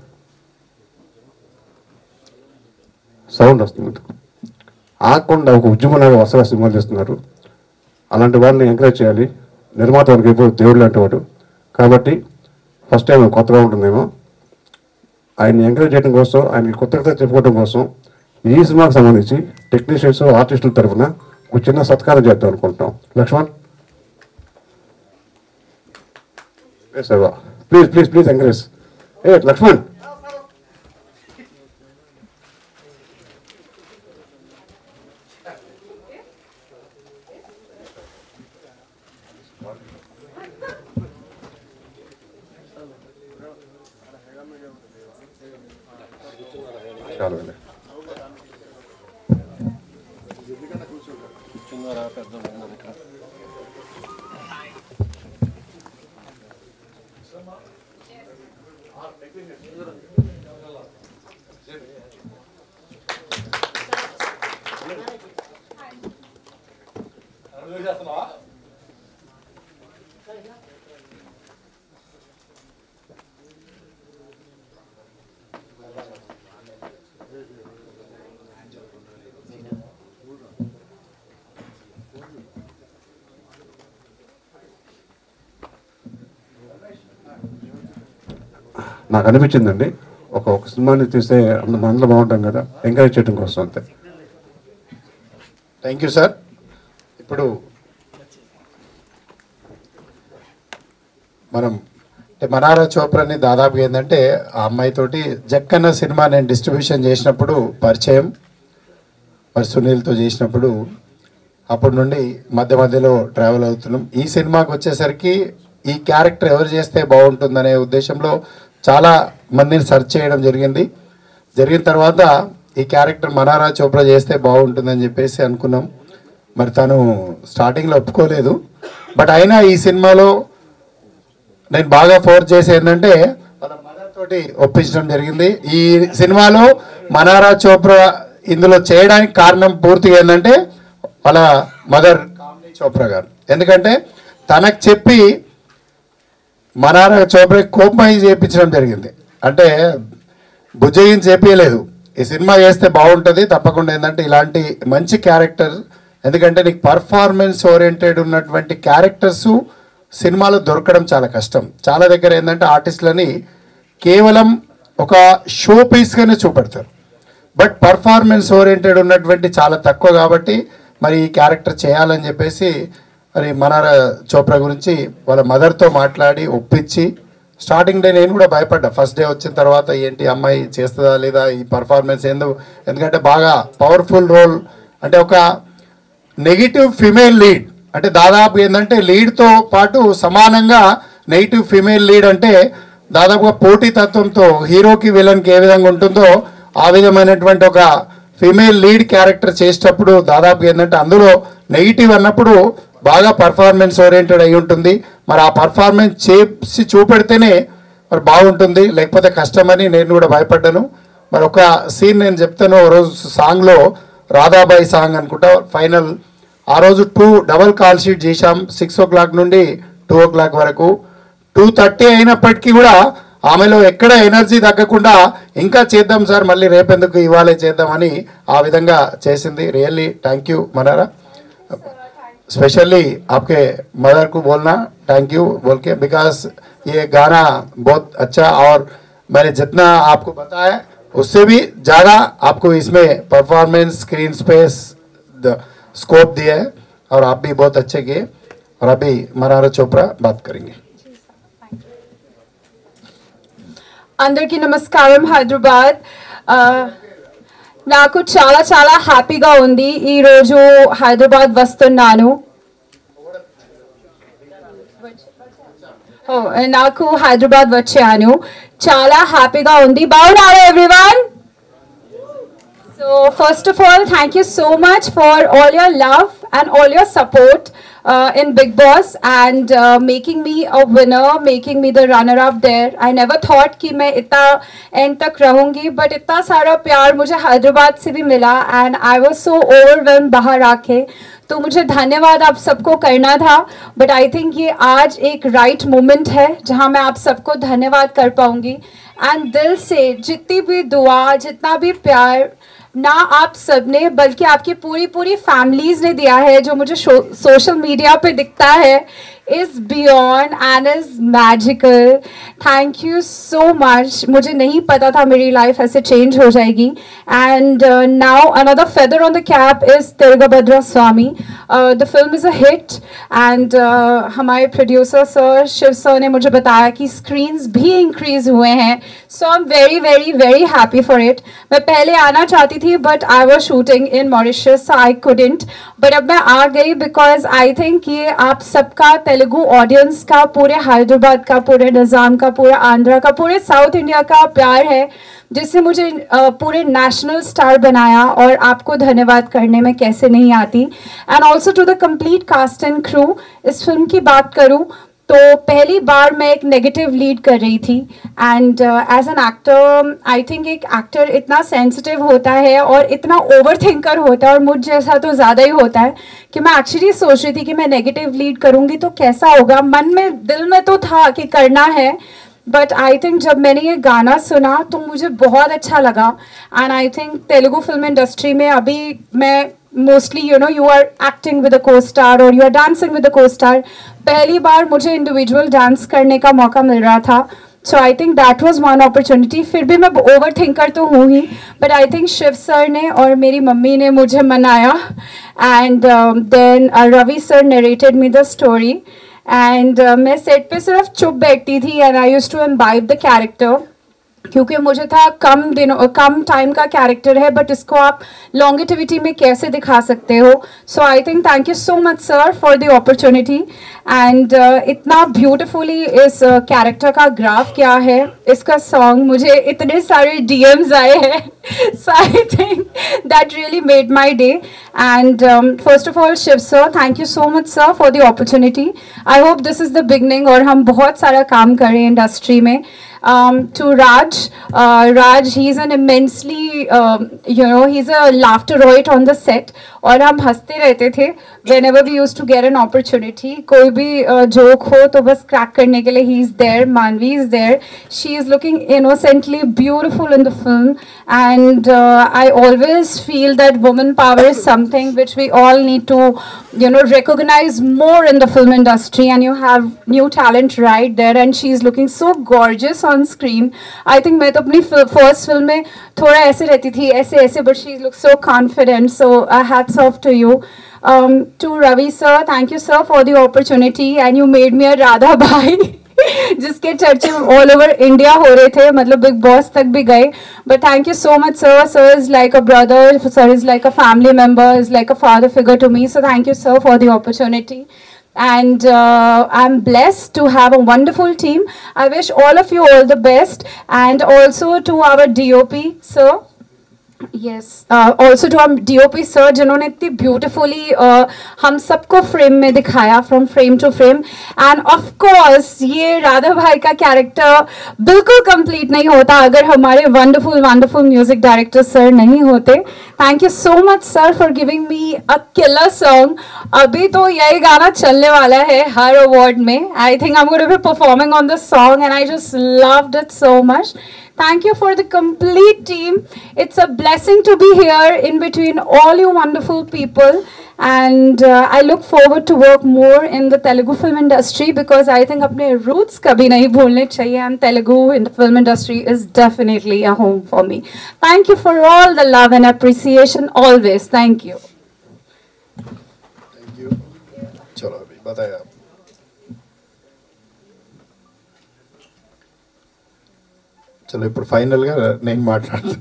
సౌండ్ వస్తుంది ఆకుండా ఒక ఉద్యమంలాగా వరుసగా సినిమాలు చేస్తున్నారు అలాంటి వాళ్ళని ఎంకరేజ్ చేయాలి నిర్మాత వాడికి ఎప్పుడు దేవుడు లాంటి వాడు కాబట్టి ఫస్ట్ టైం కొత్తగా ఉంటుందేమో ఆయన్ని ఎంకరేజ్ చేయడం కోసం ఆయనకి కొత్త కొత్త చెప్పుకోవడం కోసం ఈ సినిమాకి సంబంధించి టెక్నీషియన్స్ ఆర్టిస్టుల తరఫున ఒక చిన్న సత్కారం చేద్దాం అనుకుంటున్నాం Laxman please please please encourage ఏ లక్ష్మణ్ చాలు అండి నాకు అనిపించిందండి ఒక ఒక సినిమాని తీస్తే అంత మనలో బాగుంటాం కదా ఎంకరేజ్ చేయడం కోసం అంతే థ్యాంక్ యూ సార్ ఇప్పుడు మనం అంటే మనారా చోప్రాని దాదాపుగా ఏంటంటే ఆ అమ్మాయితోటి జక్కన్న సినిమా నేను డిస్ట్రిబ్యూషన్ చేసినప్పుడు పరిచయం మరి సునీల్తో చేసినప్పుడు అప్పటి నుండి మధ్య మధ్యలో ట్రావెల్ అవుతున్నాం ఈ సినిమాకి వచ్చేసరికి ఈ క్యారెక్టర్ ఎవరు చేస్తే బాగుంటుందనే ఉద్దేశంలో చాలా మందిని సెర్చ్ చేయడం జరిగింది జరిగిన తర్వాత ఈ క్యారెక్టర్ మనారా చోప్రా చేస్తే బాగుంటుందని చెప్పేసి అనుకున్నాం మరి తను స్టార్టింగ్లో ఒప్పుకోలేదు బట్ అయినా ఈ సినిమాలో నేను బాగా ఫోర్స్ చేసి ఏంటంటే వాళ్ళ మదర్ తోటి ఒప్పించడం జరిగింది ఈ సినిమాలో మనారా చోప్రా ఇందులో చేయడానికి కారణం పూర్తిగా ఏంటంటే వాళ్ళ మదర్ కామినీ చోప్రా గారు ఎందుకంటే తనకు చెప్పి మనారా చోప్రా కోపమై చేయించడం జరిగింది అంటే బుజ్జయ్యని చేపించలేదు ఈ సినిమా చేస్తే బాగుంటుంది తప్పకుండా ఏంటంటే ఇలాంటి మంచి క్యారెక్టర్ ఎందుకంటే నీకు పర్ఫార్మెన్స్ ఓరియంటెడ్ ఉన్నటువంటి క్యారెక్టర్స్ సినిమాలో దొరకడం చాలా కష్టం చాలా దగ్గర ఏంటంటే ఆర్టిస్టులని కేవలం ఒక షో పీస్గానే చూపెడతారు బట్ పర్ఫార్మెన్స్ ఓరియంటెడ్ ఉన్నటువంటి చాలా తక్కువ కాబట్టి మరి ఈ క్యారెక్టర్ చేయాలని చెప్పేసి మరి మనారా చోప్రా గురించి వాళ్ళ మదర్తో మాట్లాడి ఒప్పించి స్టార్టింగ్ డే నేను కూడా భయపడ్డా ఫస్ట్ డే వచ్చిన తర్వాత ఏంటి అమ్మాయి చేస్తుందా లేదా ఈ పర్ఫార్మెన్స్ ఏందో ఎందుకంటే బాగా పవర్ఫుల్ రోల్ అంటే ఒక నెగిటివ్ ఫిమేల్ లీడ్ అంటే దాదాపు ఏంటంటే లీడ్తో పాటు సమానంగా నెగిటివ్ ఫిమేల్ లీడ్ అంటే దాదాపుగా పోటీ తత్వంతో హీరోకి విలన్కి ఏ విధంగా ఉంటుందో ఆ విధమైనటువంటి ఒక ఫిమేల్ లీడ్ క్యారెక్టర్ చేసేటప్పుడు దాదాపు ఏంటంటే అందులో నెగిటివ్ అన్నప్పుడు బాగా పర్ఫార్మెన్స్ ఓరియంటెడ్ అయి ఉంటుంది మరి ఆ పర్ఫార్మెన్స్ చేసి చూపెడితేనే మరి బాగుంటుంది లేకపోతే కష్టమని నేను కూడా భయపడ్డాను మరి ఒక సీన్ నేను చెప్తాను ఓ రోజు సాంగ్లో రాధాబాయి సాంగ్ అనుకుంటా ఫైనల్ ఆ రోజు టూ డబల్ కాల్ షీట్ చేశాం సిక్స్ ఓ క్లాక్ నుండి టూ ఓ క్లాక్ వరకు టూ థర్టీ అయినప్పటికీ కూడా ఆమెలో ఎక్కడ ఎనర్జీ తగ్గకుండా ఇంకా చేద్దాం సార్ మళ్ళీ రేపెందుకు ఇవాళే చేద్దామని ఆ విధంగా చేసింది really thank you Mannara specially आपके मदर को बोलना थैंक यू बोल के बिकॉज ये गाना बहुत अच्छा और मैंने जितना आपको बताया उससे भी ज़्यादा आपको इसमें परफॉर्मेंस स्क्रीन स्पेस स्कोप दिया है और आप भी बहुत अच्छे किए और अभी मनारा चोपड़ा बात करेंगे అందరికీ నమస్కారం హైదరాబాద్ ఆ, నాకు చాలా చాలా హ్యాపీగా ఉంది ఈరోజు హైదరాబాద్ వస్తున్నాను ఓ, నాకు హైదరాబాద్ వచ్చాను చాలా హ్యాపీగా ఉంది బాగున్నారా everyone So first of all, thank you so much for all your love and all your support uh, in Big Boss and uh, making me a winner, making me the runner-up there. I never thought कि मैं इतना end तक रहूंगी, but इतना सारा प्यार मुझे हैदराबाद से भी मिला and I was so overwhelmed बाहर आके तो मुझे धन्यवाद आप सबको करना था बट आई थिंक ये आज एक राइट मोमेंट है जहाँ मैं आप सबको धन्यवाद कर पाऊंगी एंड दिल से जितनी भी दुआ जितना भी प्यार ना आप सबने बल्कि आपकी पूरी पूरी फैमिलीज ने दिया है जो मुझे सोशल मीडिया पे दिखता है is beyond and is magical thank you so much मुझे नहीं पता था मेरी लाइफ ऐसे चेंज हो जाएगी and now another feather on the cap is Tiragabadara Saami the film is a hit and हमारे प्रोड्यूसर सर शिव सर ने मुझे बताया कि स्क्रीन्स भी इंक्रीज हुए हैं so I am very very very happy for it मैं पहले आना चाहती थी but I was shooting in Mauritius I couldn't but अब मैं आ गई बिकॉज आई थिंक ये आप सबका तेलुगु ऑडियंस का पूरे हैदराबाद का पूरे निज़ाम का पूरे आंध्रा का पूरे साउथ इंडिया का प्यार है जिससे मुझे अ, पूरे नेशनल स्टार बनाया और आपको धन्यवाद करने में कैसे नहीं आती and also to the complete cast and crew इस फिल्म की बात करूँ तो पहली बार मैं एक नेगेटिव लीड कर रही थी and as an actor I think एक एक्टर इतना सेंसिटिव होता है और इतना ओवर थिंकर होता है और मुझ जैसा तो ज़्यादा ही होता है कि मैं एक्चुअली सोच रही थी कि मैं नेगेटिव लीड करूँगी तो कैसा होगा मन में दिल में तो था कि करना है बट आई थिंक जब मैंने ये गाना सुना तो मुझे बहुत अच्छा लगा and I think Telugu film industry में अभी मैं mostly you know you are acting with a co star और you are dancing with a co star पहली बार मुझे इंडिविजुअल डांस करने का मौका मिल रहा था so I think that was one opportunity फिर भी मैं ओवर थिंकर तो हूँ ही but I think Shiva sir ने और मेरी मम्मी ने मुझे मनाया and then Ravi sir narrated me the story and मैं सेट पे सिर्फ चुप बैठती थी and I used to imbibe the character क्योंकि मुझे था कम दिनों कम टाइम का कैरेक्टर है बट इसको आप लॉन्गिटिविटी में कैसे दिखा सकते हो so I think thank you so much sir for the opportunity and इतना ब्यूटिफुली इस कैरेक्टर का ग्राफ क्या है इसका सॉन्ग मुझे इतने सारे डीएम्स आए हैं so I think that really made my day and first of all Shiva sir thank you so much sir for the opportunity I hope this is the beginning और हम बहुत सारा काम करें इंडस्ट्री में um, to Raj. Uh, Raj, he's an immensely, um, you know, he's a laughteroid on the set. और हम हंसते रहते थे whenever we used to get an opportunity कोई भी जोक हो तो बस क्रैक करने के लिए ही is there Maanvi is there she is looking innocently beautiful in the film and I always feel that women power is something which we all need to you know recognize more in the film industry and you have new talent right there and she is looking so gorgeous on screen i think मैं तो अपनी first film में थोड़ा ऐसे रहती थी ऐसे ऐसे but she looks so confident so uh, hats off to you um, to Ravi sir thank you sir for the opportunity and you made me a Radha Bhai जिसके चर्चे ऑल ओवर इंडिया हो रहे थे मतलब big boss तक भी गए but thank you so much sir sir is like a brother sir is like a family member is like a father figure to me so thank you sir for the opportunity and uh, I'm blessed to have a wonderful team. I wish all of you all the best and also to our DOP, sir. Yes also to हम DOP sir जिन्होंने इतनी beautifully हम सबको frame में दिखाया from frame to frame and of course ये राधा भाई का कैरेक्टर बिल्कुल कंप्लीट नहीं होता अगर हमारे wonderful wonderful music director sir नहीं होते thank you so much sir for giving me a killer song अभी तो यही गाना चलने वाला है हर अवार्ड में I think I am going to be performing on the song and I just loved it so much Thank you for the complete team. It's a blessing to be here in between all you wonderful people. And uh, I look forward to work more in the Telugu film industry because I think अपने roots कभी नहीं भूलने चाहिए and Telugu in the film industry is definitely a home for me. Thank you for all the love and appreciation always. Thank you. चलो अभी बताया आप చలో ఇప్పుడు ఫైనల్గా నేను మాట్లాడుతాను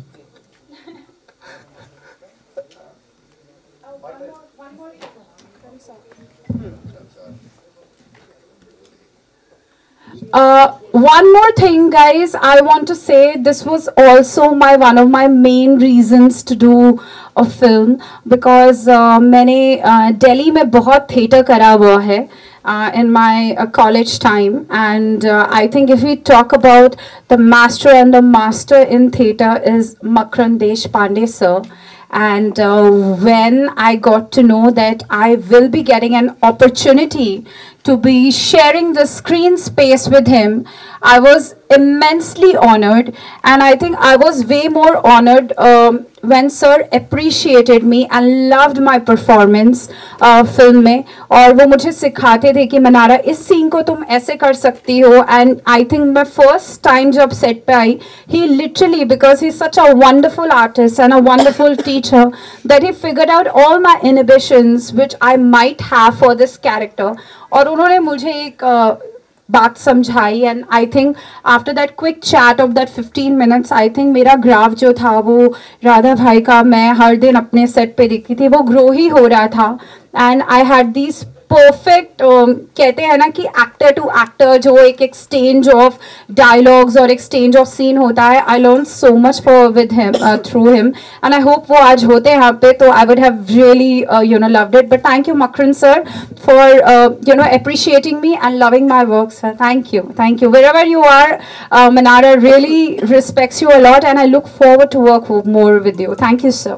Uh, one more thing, guys. I want to say this was also my one of my main reasons to do a film because uh, मैंने uh, दिल्ली में बहुत theatre करा हुआ है uh, in my uh, college time, and uh, I think if we talk about the master and the master in theatre is Makran Deshpande sir. And uh, when I got to know that I will be getting an opportunity to be sharing the screen space with him, I was immensely honored. And I think I was way more honored um, when Sir appreciated me and loved my performance uh, film में और वो मुझे सिखाते थे कि मनारा इस scene को तुम ऐसे कर सकती हो एंड आई थिंक मैं फर्स्ट टाइम जब सेट पे आई he literally because he such a wonderful artist and a wonderful teacher that he figured out all my inhibitions which I might have for this character और उन्होंने मुझे एक uh, बात समझाई and I think after that quick chat of that 15 minutes I think मेरा graph जो था वो राधा भाई का मैं हर दिन अपने सेट पे देखती थी वो ग्रो ही हो रहा था and I had these perfect कहते हैं ना कि एक्टर टू एक्टर जो एक एक्सचेंज ऑफ डायलॉग्स और एक्सचेंज ऑफ सीन होता है I learn so much for with him through him and I hope वो आज होते हैं यहाँ पे तो I would have really you know loved it but thank you Makaran sir for you know appreciating me and loving my work sir thank you thank you wherever you are uh, manara really respects you a lot and i look forward to work more with you thank you sir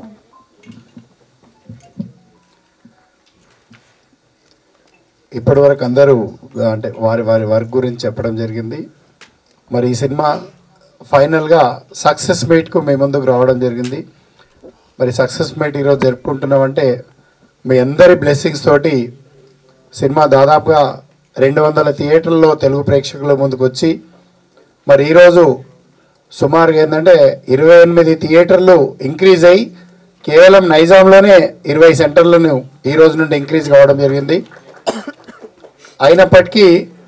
ఇప్పటి వరకు అందరూ అంటే వారి వారి work గురించి చెప్పడం జరిగింది మరి ఈ సినిమా ఫైనల్గా సక్సెస్ మీట్కు మీ ముందుకు రావడం జరిగింది మరి సక్సెస్ మీట్ ఈరోజు జరుపుకుంటున్నామంటే మీ అందరి బ్లెస్సింగ్స్ తోటి సినిమా దాదాపుగా రెండు వందల థియేటర్లలో తెలుగు ప్రేక్షకుల ముందుకు వచ్చి మరి ఈరోజు సుమారుగా ఏంటంటే ఇరవై ఎనిమిది థియేటర్లు ఇంక్రీజ్ అయ్యి కేవలం నైజాంలోనే ఇరవై సెంటర్లను ఈ రోజు నుండి ఇంక్రీజ్ కావడం జరిగింది అయినప్పటికీ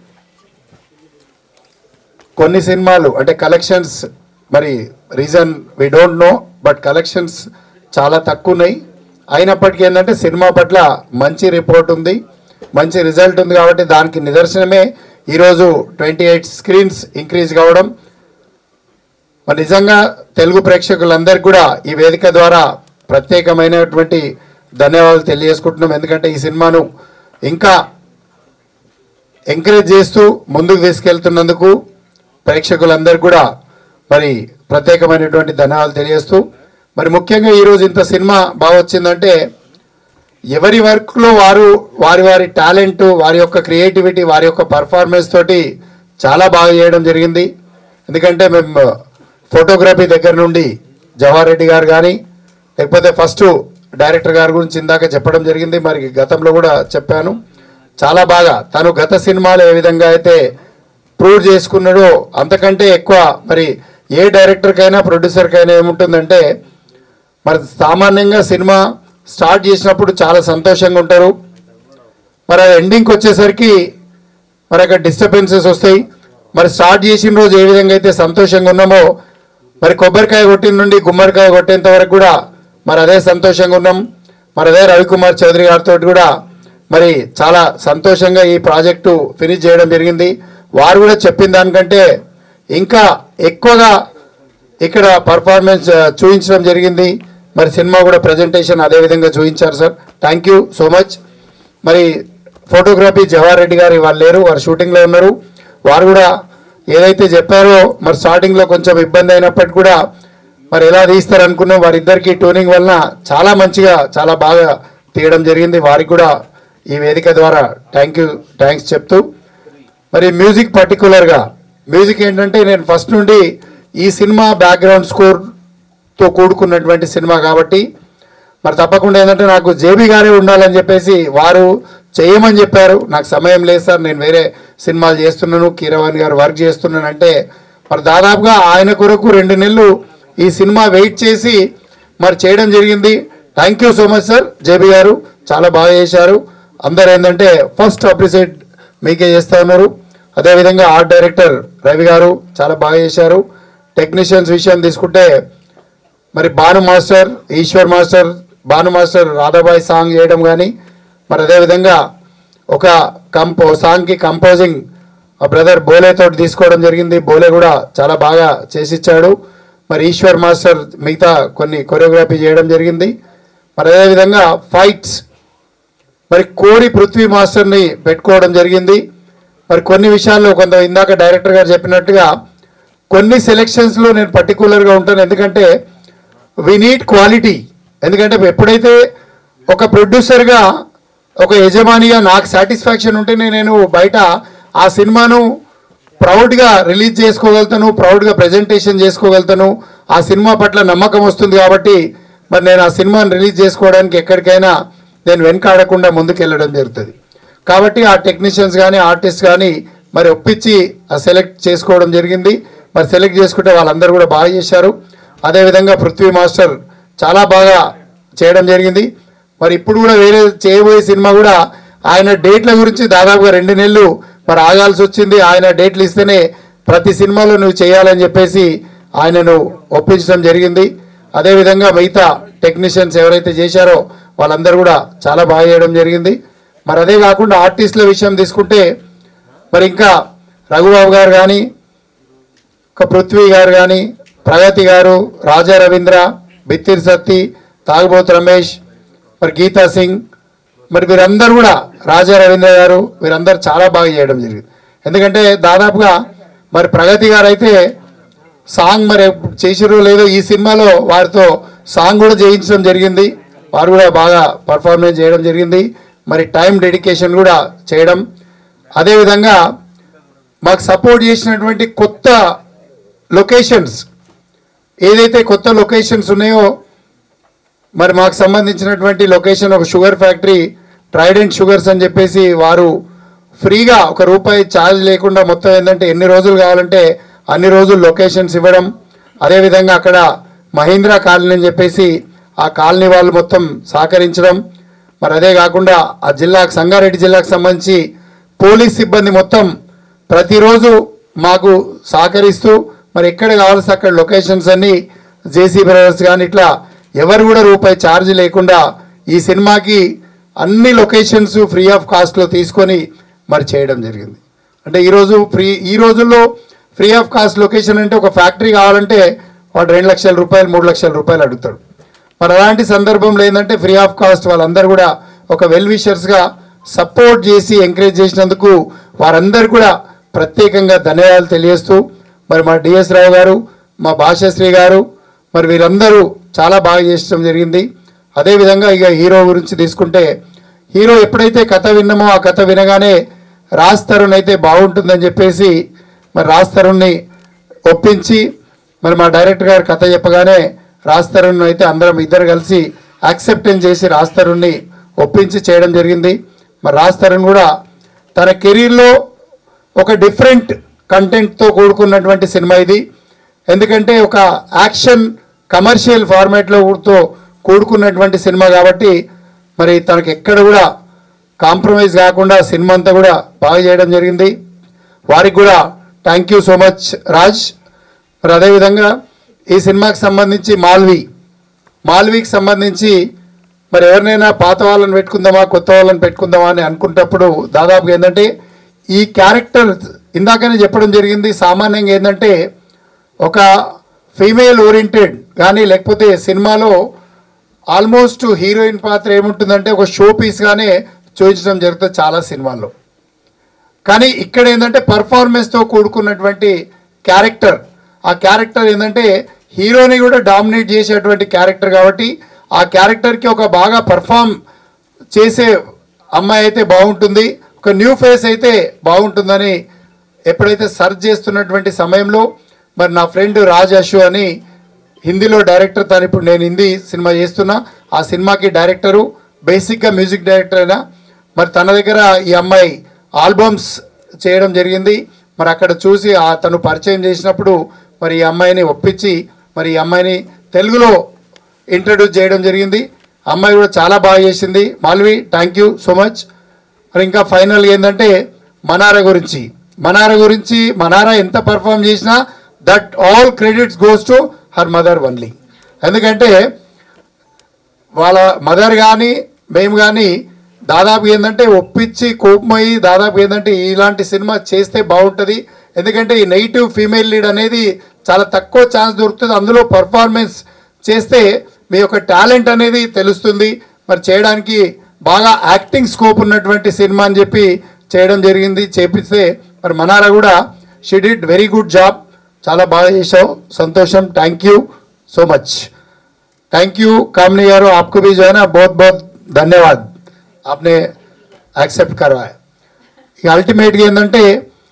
కొన్ని సినిమాలు అంటే కలెక్షన్స్ మరి reason we don't know but collections చాలా తక్కువ ఉన్నాయి అయినప్పటికీ ఏంటంటే సినిమా పట్ల మంచి రిపోర్ట్ ఉంది మంచి రిజల్ట్ ఉంది కాబట్టి దానికి నిదర్శనమే ఈరోజు ట్వంటీ ఎయిట్ స్క్రీన్స్ ఇంక్రీజ్ కావడం మరి నిజంగా తెలుగు ప్రేక్షకులందరికీ కూడా ఈ వేదిక ద్వారా ప్రత్యేకమైనటువంటి ధన్యవాదాలు తెలియజేసుకుంటున్నాం ఎందుకంటే ఈ సినిమాను ఇంకా ఎంకరేజ్ చేస్తూ ముందుకు తీసుకెళ్తున్నందుకు ప్రేక్షకులందరికీ కూడా మరి ప్రత్యేకమైనటువంటి ధన్యవాదాలు తెలియజేస్తూ మరి ముఖ్యంగా ఈరోజు ఇంత సినిమా బాగా వచ్చిందంటే ఎవరి వర్క్లో వారు వారి వారి టాలెంట్ వారి యొక్క క్రియేటివిటీ వారి యొక్క పర్ఫార్మెన్స్ తోటి చాలా బాగా చేయడం జరిగింది ఎందుకంటే మేము ఫోటోగ్రఫీ దగ్గర నుండి జవహర్ రెడ్డి గారు కానీ లేకపోతే ఫస్ట్ డైరెక్టర్ గారి గురించి ఇందాక చెప్పడం జరిగింది మరి గతంలో కూడా చెప్పాను చాలా బాగా తను గత సినిమాలు ఏ విధంగా అయితే ప్రూవ్ చేసుకున్నాడో అంతకంటే ఎక్కువ మరి ఏ డైరెక్టర్కైనా ప్రొడ్యూసర్కైనా ఏముంటుందంటే మరి సామాన్యంగా సినిమా స్టార్ట్ చేసినప్పుడు చాలా సంతోషంగా ఉంటారు మరి ఎండింగ్కి వచ్చేసరికి మరి అక్కడ డిస్టర్బెన్సెస్ వస్తాయి మరి స్టార్ట్ చేసిన రోజు ఏ విధంగా అయితే సంతోషంగా ఉన్నామో మరి కొబ్బరికాయ కొట్టిన నుండి గుమ్మడికాయ కొట్టేంత వరకు కూడా మరి అదే సంతోషంగా ఉన్నాం మరి అదే రవికుమార్ చౌదరి గారితో కూడా మరి చాలా సంతోషంగా ఈ ప్రాజెక్టు ఫినిష్ చేయడం జరిగింది వారు కూడా చెప్పిన దానికంటే ఇంకా ఎక్కువగా ఇక్కడ పర్ఫార్మెన్స్ ఆ, చూపించడం జరిగింది మరి సినిమా కూడా ప్రజెంటేషన్ అదే విధంగా చూపించారు sir thank you so much మరి ఫోటోగ్రఫీ జవహర్ రెడ్డి గారు వాళ్ళు లేరు వారు షూటింగ్లో ఉన్నారు వారు కూడా ఏదైతే చెప్పారో మరి స్టార్టింగ్లో కొంచెం ఇబ్బంది అయినప్పటికీ కూడా మరి ఎలా తీస్తారు అనుకున్నాం వారిద్దరికి ట్యూనింగ్ వలన చాలా మంచిగా చాలా బాగా తీయడం జరిగింది వారికి కూడా ఈ వేదిక ద్వారా థ్యాంక్ యూ థ్యాంక్స్ చెప్తూ మరి మ్యూజిక్ పర్టికులర్గా మ్యూజిక్ ఏంటంటే నేను ఫస్ట్ నుండి ఈ సినిమా బ్యాక్గ్రౌండ్ స్కోర్తో కూడుకున్నటువంటి సినిమా కాబట్టి మరి తప్పకుండా ఏంటంటే నాకు జేబీ గారే ఉండాలని చెప్పేసి వారు చేయమని చెప్పారు నాకు సమయం లేదు సార్ నేను వేరే సినిమాలు చేస్తున్నాను కీరవాణి గారు వర్క్ చేస్తున్నాను అంటే మరి దాదాపుగా ఆయన కొరకు రెండు నెలలు ఈ సినిమా వెయిట్ చేసి మరి చేయడం జరిగింది thank you so much sir JB garu చాలా బాగా చేశారు అందరు ఏంటంటే ఫస్ట్ అప్రిసియేట్ మీకే చేస్తూ ఉన్నారు అదేవిధంగా ఆర్ట్ డైరెక్టర్ రవి గారు చాలా బాగా చేశారు టెక్నీషియన్స్ విషయం తీసుకుంటే మరి Bhanu master Eshwar master Bhanu master Radhabai song చేయడం కానీ మరి అదేవిధంగా ఒక కంపో సాంగ్కి కంపోజింగ్ మా బ్రదర్ బోలే తోటి తీసుకోవడం జరిగింది బోలే కూడా చాలా బాగా చేసిచ్చాడు మరి ఈశ్వర్ మాస్టర్ మిగతా కొన్ని కొరియోగ్రఫీ చేయడం జరిగింది మరి అదేవిధంగా ఫైట్స్ మరి కోడి పృథ్వీ మాస్టర్ని పెట్టుకోవడం జరిగింది మరి కొన్ని విషయాల్లో కొంత ఇందాక డైరెక్టర్ గారు చెప్పినట్టుగా కొన్ని సెలెక్షన్స్లో నేను పర్టికులర్గా ఉంటాను ఎందుకంటే వి నీడ్ క్వాలిటీ ఎందుకంటే ఎప్పుడైతే ఒక ప్రొడ్యూసర్గా ఒక యజమానిగా నాకు సాటిస్ఫాక్షన్ ఉంటేనే నేను బయట ఆ సినిమాను ప్రౌడ్గా రిలీజ్ చేసుకోగలుగుతాను ప్రౌడ్గా ప్రజెంటేషన్ చేసుకోగలుగుతాను ఆ సినిమా పట్ల నమ్మకం వస్తుంది కాబట్టి మరి నేను ఆ సినిమాను రిలీజ్ చేసుకోవడానికి ఎక్కడికైనా నేను వెనకాడకుండా ముందుకెళ్ళడం జరుగుతుంది కాబట్టి ఆ టెక్నీషియన్స్ కానీ ఆర్టిస్ట్ కానీ మరి ఒప్పించి ఆ సెలెక్ట్ చేసుకోవడం జరిగింది మరి సెలెక్ట్ చేసుకుంటే వాళ్ళందరూ కూడా బాగా చేశారు అదేవిధంగా పృథ్వీ మాస్టర్ చాలా బాగా చేయడం జరిగింది మరి ఇప్పుడు కూడా వేరే చేయబోయే సినిమా కూడా ఆయన డేట్ల గురించి దాదాపుగా రెండు నెలలు మరి ఆగాల్సి వచ్చింది ఆయన డేట్లు ఇస్తేనే ప్రతి సినిమాలో నువ్వు చేయాలని చెప్పేసి ఆయనను ఒప్పించడం జరిగింది అదేవిధంగా మిగతా టెక్నీషియన్స్ ఎవరైతే చేశారో వాళ్ళందరూ కూడా చాలా బాగా చేయడం జరిగింది మరి అదే కాకుండా ఆర్టిస్టుల విషయం తీసుకుంటే మరి ఇంకా రఘుబాబు గారు కానీ ఒక పృథ్వీ గారు కానీ ప్రగతి గారు రాజా రవీంద్ర బిత్తిరి సత్తి తాగుబోతు రమేష్ మరి గీతా సింగ్ మరి వీరందరూ కూడా రాజా రవీంద్ర గారు వీరందరూ చాలా బాగా చేయడం జరిగింది ఎందుకంటే దాదాపుగా మరి ప్రగతి గారు అయితే సాంగ్ మరి చేసిరో లేదో ఈ సినిమాలో వారితో సాంగ్ కూడా చేయించడం జరిగింది వారు కూడా బాగా పర్ఫార్మెన్స్ చేయడం జరిగింది మరి టైం డెడికేషన్ కూడా చేయడం అదేవిధంగా మాకు సపోర్ట్ చేసినటువంటి కొత్త లొకేషన్స్ ఏదైతే కొత్త లొకేషన్స్ ఉన్నాయో మరి మాకు సంబంధించినటువంటి లొకేషన్ ఒక షుగర్ ఫ్యాక్టరీ ట్రైడెంట్ షుగర్స్ అని చెప్పేసి వారు ఫ్రీగా ఒక రూపాయి ఛార్జ్ లేకుండా మొత్తం ఏంటంటే ఎన్ని రోజులు కావాలంటే అన్ని రోజులు లొకేషన్స్ ఇవ్వడం అదేవిధంగా అక్కడ మహీంద్రా కాలనీ అని చెప్పేసి ఆ కాలనీ వాళ్ళు మొత్తం సహకరించడం మరి అదే కాకుండా ఆ జిల్లాకు సంగారెడ్డి జిల్లాకు సంబంధించి పోలీస్ సిబ్బంది మొత్తం ప్రతిరోజు మాకు సహకరిస్తూ మరి ఎక్కడ కావాల్సి అక్కడ లొకేషన్స్ అన్ని జేసీ బ్రదర్స్ కానీ ఇట్లా ఎవరు కూడా రూపాయి ఛార్జ్ లేకుండా ఈ సినిమాకి అన్ని లొకేషన్స్ ఫ్రీ ఆఫ్ కాస్ట్లో తీసుకొని మరి చేయడం జరిగింది అంటే ఈరోజు ఫ్రీ ఈ రోజుల్లో ఫ్రీ ఆఫ్ కాస్ట్ లొకేషన్ అంటే ఒక ఫ్యాక్టరీ కావాలంటే వాడు రెండు లక్షల రూపాయలు మూడు లక్షల రూపాయలు అడుగుతాడు మరి అలాంటి సందర్భంలో ఏంటంటే ఫ్రీ ఆఫ్ కాస్ట్ వాళ్ళందరూ కూడా ఒక వెల్ విషర్స్గా సపోర్ట్ చేసి ఎంకరేజ్ చేసినందుకు వారందరూ కూడా ప్రత్యేకంగా ధన్యవాదాలు తెలియజేస్తూ మరి మా డిఎస్ రావు గారు మా భాషశ్రీ గారు మరి వీరందరూ చాలా బాగా చేసడం జరిగింది అదేవిధంగా ఇక హీరో గురించి తీసుకుంటే హీరో ఎప్పుడైతే కథ విన్నామో ఆ కథ వినగానే రాజ్ తరుణ్ అయితే బాగుంటుందని చెప్పేసి మరి రాజ్ తరుణ్ని ఒప్పించి మరి మా డైరెక్టర్ గారు కథ చెప్పగానే రాజ్ తరుణ్ అయితే అందరం ఇద్దరు కలిసి యాక్సెప్టెన్స్ చేసి రాజ్ తరుణ్ని ఒప్పించి చేయడం జరిగింది మరి రాజ్ తరుణ్ కూడా తన కెరీర్లో ఒక డిఫరెంట్ కంటెంట్తో కూడుకున్నటువంటి సినిమా ఇది ఎందుకంటే ఒక యాక్షన్ కమర్షియల్ ఫార్మాట్లో తో కూడుకున్నటువంటి సినిమా కాబట్టి మరి తనకి ఎక్కడ కూడా కాంప్రమైజ్ కాకుండా సినిమా అంతా కూడా బాగా చేయడం జరిగింది వారికి కూడా thank you so much Raj మరి అదేవిధంగా ఈ సినిమాకి సంబంధించి మాల్వి మాల్వీకి సంబంధించి మరి ఎవరినైనా పాత వాళ్ళని పెట్టుకుందామా కొత్త వాళ్ళని పెట్టుకుందామా అని అనుకున్నప్పుడు దాదాపుగా ఏంటంటే ఈ క్యారెక్టర్ ఇందాకనే చెప్పడం జరిగింది సామాన్యంగా ఏంటంటే ఒక ఫీమేల్ ఓరియంటెడ్ కానీ లేకపోతే సినిమాలో ఆల్మోస్ట్ హీరోయిన్ పాత్ర ఏముంటుందంటే ఒక షో పీస్గానే చూపించడం జరుగుతుంది చాలా సినిమాల్లో కానీ ఇక్కడ ఏంటంటే పర్ఫార్మెన్స్తో కూడుకున్నటువంటి క్యారెక్టర్ ఆ క్యారెక్టర్ ఏంటంటే హీరోని కూడా డామినేట్ చేసేటువంటి క్యారెక్టర్ కాబట్టి ఆ క్యారెక్టర్కి ఒక బాగా పర్ఫామ్ చేసే అమ్మాయి అయితే బాగుంటుంది ఒక న్యూ ఫేస్ అయితే బాగుంటుందని ఎప్పుడైతే సర్చ్ చేస్తున్నటువంటి సమయంలో మరి నా ఫ్రెండ్ రాజ్ అశు అని హిందీలో డైరెక్టర్ తను ఇప్పుడు నేను హిందీ సినిమా చేస్తున్నా ఆ సినిమాకి డైరెక్టరు బేసిక్గా మ్యూజిక్ డైరెక్టర్ అయినా మరి తన దగ్గర ఈ అమ్మాయి ఆల్బమ్స్ చేయడం జరిగింది మరి అక్కడ చూసి ఆ తను పరిచయం చేసినప్పుడు మరి ఈ అమ్మాయిని ఒప్పించి మరి ఈ అమ్మాయిని తెలుగులో ఇంట్రడ్యూస్ చేయడం జరిగింది అమ్మాయి కూడా చాలా బాగా చేసింది Malvi thank you so much మరి ఇంకా ఫైనల్ ఏంటంటే మనారా గురించి మనారా గురించి మనారా ఎంత పర్ఫామ్ చేసినా that all credits goes to her mother only ఎందుకంటే వాళ్ళ మదర్ కానీ మేము కానీ దాదాపు ఏంటంటే ఒప్పించి కోపమయ్యి దాదాపు ఏంటంటే ఇలాంటి సినిమా చేస్తే బాగుంటుంది ఎందుకంటే ఈ నెగిటివ్ ఫీమేల్ లీడ్ అనేది చాలా తక్కువ ఛాన్స్ దొరుకుతుంది అందులో పర్ఫార్మెన్స్ చేస్తే మీ యొక్క టాలెంట్ అనేది తెలుస్తుంది మరి చేయడానికి బాగా యాక్టింగ్ స్కోప్ ఉన్నటువంటి సినిమా అని చెప్పి చేయడం జరిగింది చేపిస్తే మరి మనారా కూడా she did very good job చాలా బాగా చేశావు సంతోషం thank you so much thank you Kamini garu आपको भी जो है ना बहुत बहुत धन्यवाद आपने యాక్సెప్ట్ करवाया ఇక అల్టిమేట్గా ఏంటంటే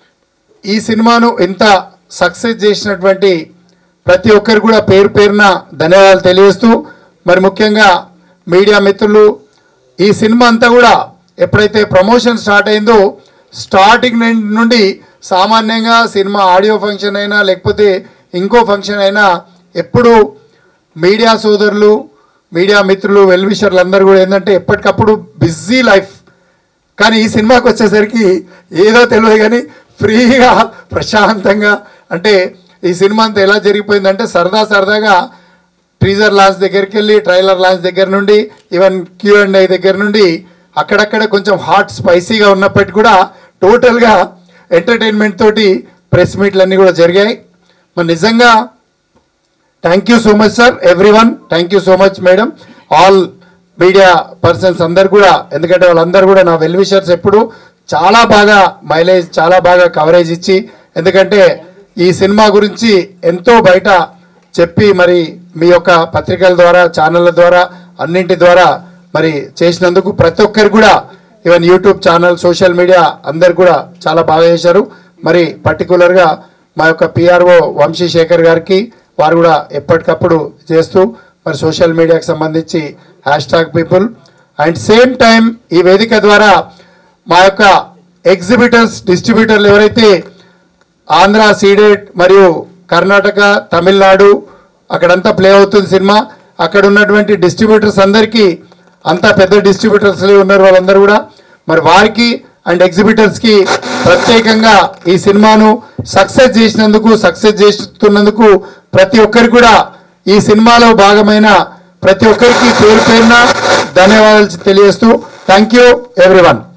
ఈ సినిమాను ఇంత సక్సెస్ చేసినటువంటి ప్రతి ఒక్కరు కూడా పేరు పేరున ధన్యవాదాలు తెలియజేస్తూ మరి ముఖ్యంగా మీడియా మిత్రులు ఈ సినిమా అంతా కూడా ఎప్పుడైతే ప్రమోషన్ స్టార్ట్ అయిందో స్టార్టింగ్ నుండి సామాన్యంగా సినిమా ఆడియో ఫంక్షన్ అయినా లేకపోతే ఇంకో ఫంక్షన్ అయినా ఎప్పుడు మీడియా సోదరులు మీడియా మిత్రులు వెల్విషర్లు అందరూ కూడా ఏంటంటే ఎప్పటికప్పుడు బిజీ లైఫ్ కానీ ఈ సినిమాకి వచ్చేసరికి ఏదో తెలియదు కానీ ఫ్రీగా ప్రశాంతంగా అంటే ఈ సినిమా అంతా ఎలా జరిగిపోయిందంటే సరదా సరదాగా టీజర్ లాంచ్ దగ్గరికి వెళ్ళి ట్రైలర్ లాంచ్ దగ్గర నుండి ఈవెన్ క్యూ అండ్ ఐ దగ్గర నుండి అక్కడక్కడ కొంచెం హాట్ స్పైసీగా ఉన్నప్పటికీ కూడా టోటల్గా ఎంటర్టైన్మెంట్ తోటి ప్రెస్ మీట్లు అన్నీ కూడా జరిగాయి మరి నిజంగా thank you so much sir everyone thank you so much madam all media persons అందరు కూడా ఎందుకంటే వాళ్ళందరూ కూడా నా వెల్ విషర్స్ ఎప్పుడు చాలా బాగా మైలేజ్ చాలా బాగా కవరేజ్ ఇచ్చి ఎందుకంటే ఈ సినిమా గురించి ఎంతో బయట చెప్పి మరి మీ యొక్క పత్రికల ద్వారా ఛానళ్ళ ద్వారా అన్నింటి ద్వారా మరి చేసినందుకు ప్రతి ఒక్కరు కూడా even YouTube channel social media అందరు కూడా చాలా బాగా చేశారు మరి పర్టికులర్గా మా యొక్క పిఆర్ఓ వంశీ శేఖర్ గారికి వారు కూడా ఎప్పటికప్పుడు చేస్తూ మరి సోషల్ మీడియాకి సంబంధించి hashtag people and same time ఈ వేదిక ద్వారా మా యొక్క ఎగ్జిబిటర్స్ డిస్ట్రిబ్యూటర్లు ఎవరైతే ఆంధ్ర సీడెడ్ మరియు కర్ణాటక తమిళనాడు అక్కడంతా ప్లే అవుతుంది సినిమా అక్కడ ఉన్నటువంటి డిస్ట్రిబ్యూటర్స్ అందరికీ అంతా పెద్ద డిస్ట్రిబ్యూటర్స్ ఉన్నారు వాళ్ళందరూ కూడా మరి వారికి అండ్ ఎగ్జిబిటర్స్కి ప్రత్యేకంగా ఈ సినిమాను సక్సెస్ చేసినందుకు సక్సెస్ చేస్తున్నందుకు ప్రతి ఒక్కరికి కూడా ఈ సినిమాలో భాగమైన ప్రతి ఒక్కరికి పేరు పేరున ధన్యవాదాలు తెలియజేస్తూ థ్యాంక్ యూ ఎవ్రీవన్